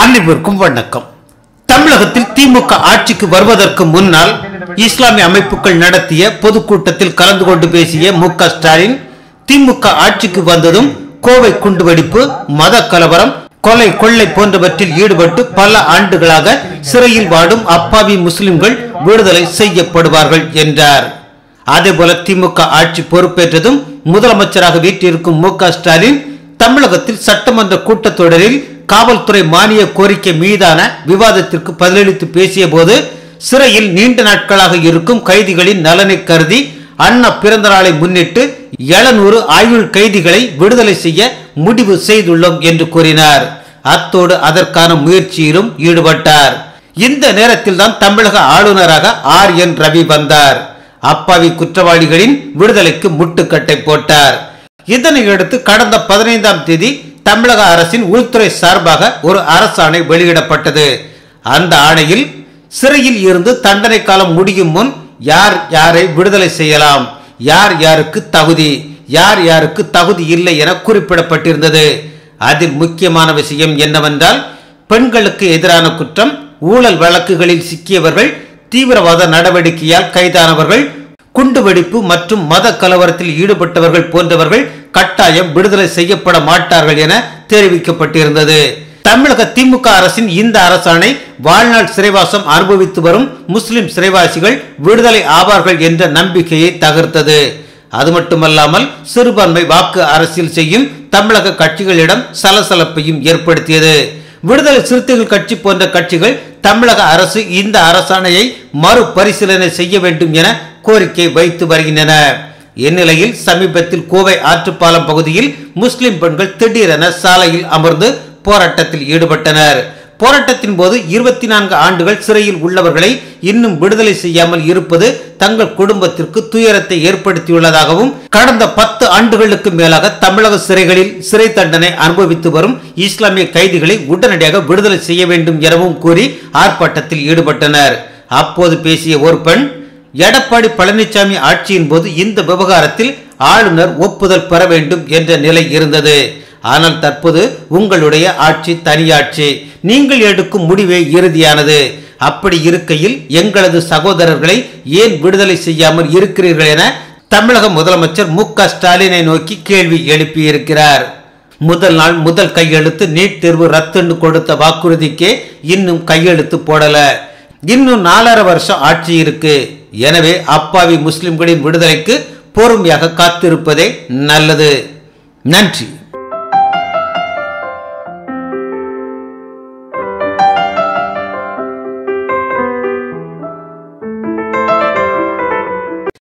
அனைவருக்கும் வணக்கம் தமிழகத்தில் திமுக ஆட்சிக்கு வருவதற்கு முன்னால் இஸ்லாமிய அமைப்புகள் நடத்திய பொதுக்கூட்டத்தில் கலந்து கொண்டு பேசிய மு க ஸ்டாலின் திமுக ஆட்சிக்கு வந்ததும் கோவை குண்டுவெடிப்பு மத கலவரம் கொலை கொள்ளை போன்றவற்றில் ஈடுபட்டு பல ஆண்டுகளாக சிறையில் வாடும் அப்பாவி முஸ்லிம்கள் விடுதலை செய்யப்படுவார்கள் என்றார் அதேபோல திமுக ஆட்சி பொறுப்பேற்றதும் முதலமைச்சராக வீட்டிருக்கும் மு க ஸ்டாலின் தமிழகத்தில் சட்டமன்ற கூட்டத்தொடரில் காவல்துறை மானிய கோரிக்கை மீதான விவாதத்திற்கு பதிலளித்து பேசிய போது சிறையில் நீண்ட நாட்களாக இருக்கும் கைதிகளின் நலனை கருதி அண்ணா பிறந்த நாளை முன்னிட்டு எழுநூறு ஆயுள் கைதிகளை விடுதலை செய்ய முடிவு செய்துள்ளோம் என்று கூறினார் அத்தோடு அதற்கான முயற்சியிலும் ஈடுபட்டார் இந்த நேரத்தில் தான் தமிழக ஆளுநராக ஆர் என் ரவி வந்தார் அப்பாவி குற்றவாளிகளின் விடுதலைக்கு முட்டுக்கட்டை போட்டார் இதனையடுத்து கடந்த பதினைந்தாம் தேதி தமிழக அரசின் உள்துறை சார்பாக ஒரு அரசாணை வெளியிடப்பட்டது அந்த ஆணையில் சிறையில் இருந்து தண்டனை காலம் முடியும் முன் யார் யாரை விடுதலை செய்யலாம் யார் யாருக்கு தகுதி யார் யாருக்கு தகுதி இல்லை என குறிப்பிடப்பட்டிருந்தது அதில் முக்கியமான விஷயம் என்னவென்றால் பெண்களுக்கு எதிரான குற்றம் ஊழல் வழக்குகளில் சிக்கியவர்கள் தீவிரவாத நடவடிக்கையால் கைதானவர்கள் குண்டுவெடிப்பு மற்றும் மத கலவரத்தில் ஈடுபட்டவர்கள் போன்றவர்கள் கட்டாயம் விடுதலை செய்யப்பட மாட்டார்கள் என தெரிவிக்கப்பட்டிருந்தது தமிழக திமுக அரசின் இந்த அரசாணை வாழ்நாள் சிறைவாசம் அனுபவித்து வரும் முஸ்லிம் சிறைவாசிகள் விடுதலை ஆவார்கள் என்ற நம்பிக்கையை தகர்த்தது அது மட்டுமல்லாமல் சிறுபான்மை வாக்கு அரசியல் செய்யும் தமிழக கட்சிகளிடம் சலசலப்பையும் ஏற்படுத்தியது விடுதலை சிறுத்தைகள் கட்சி போன்ற கட்சிகள் தமிழக அரசு இந்த அரசாணையை மறுபரிசீலனை செய்ய வேண்டும் என கோரிக்கை வைத்து வருகின்றன இந்நிலையில் சமீபத்தில் கோவை ஆற்றுப்பாலம் பகுதியில் முஸ்லிம் பெண்கள் திடீரென சாலையில் அமர்ந்து போராட்டத்தில் ஈடுபட்டனர் போராட்டத்தின் போது இருபத்தி நான்கு ஆண்டுகள் சிறையில் உள்ளவர்களை இன்னும் விடுதலை செய்யாமல் இருப்பது தங்கள் குடும்பத்திற்கு துயரத்தை ஏற்படுத்தியுள்ளதாகவும் கடந்த பத்து ஆண்டுகளுக்கு மேலாக தமிழக சிறைகளில் சிறை தண்டனை அனுபவித்து வரும் இஸ்லாமிய கைதிகளை உடனடியாக விடுதலை செய்ய வேண்டும் எனவும் கூறி ஆர்ப்பாட்டத்தில் ஈடுபட்டனர் அப்போது பேசிய ஒரு பெண் எடப்பாடி பழனிசாமி ஆட்சியின் போது இந்த விவகாரத்தில் ஆளுநர் ஒப்புதல் பெற வேண்டும் என்ற நிலை இருந்தது ஆனால் தற்போது உங்களுடைய ஆட்சி தனியாட்சி நீங்கள் எடுக்கும் முடிவே இறுதியானது அப்படி இருக்கையில் எங்களது சகோதரர்களை ஏன் விடுதலை செய்யாமல் இருக்கிறீர்கள் என தமிழக முதலமைச்சர் மு க ஸ்டாலினை நோக்கி கேள்வி எழுப்பியிருக்கிறார் முதல் நாள் முதல் கையெழுத்து நீட் தேர்வு ரத்துன்னு கொடுத்த வாக்குறுதிக்கே இன்னும் கையெழுத்து போடல இன்னும் நாலரை வருஷம் ஆட்சி இருக்கு எனவே அப்பாவி முஸ்லிம்களின் விடுதலைக்கு பொறுமையாக காத்திருப்பதே நல்லது நன்றி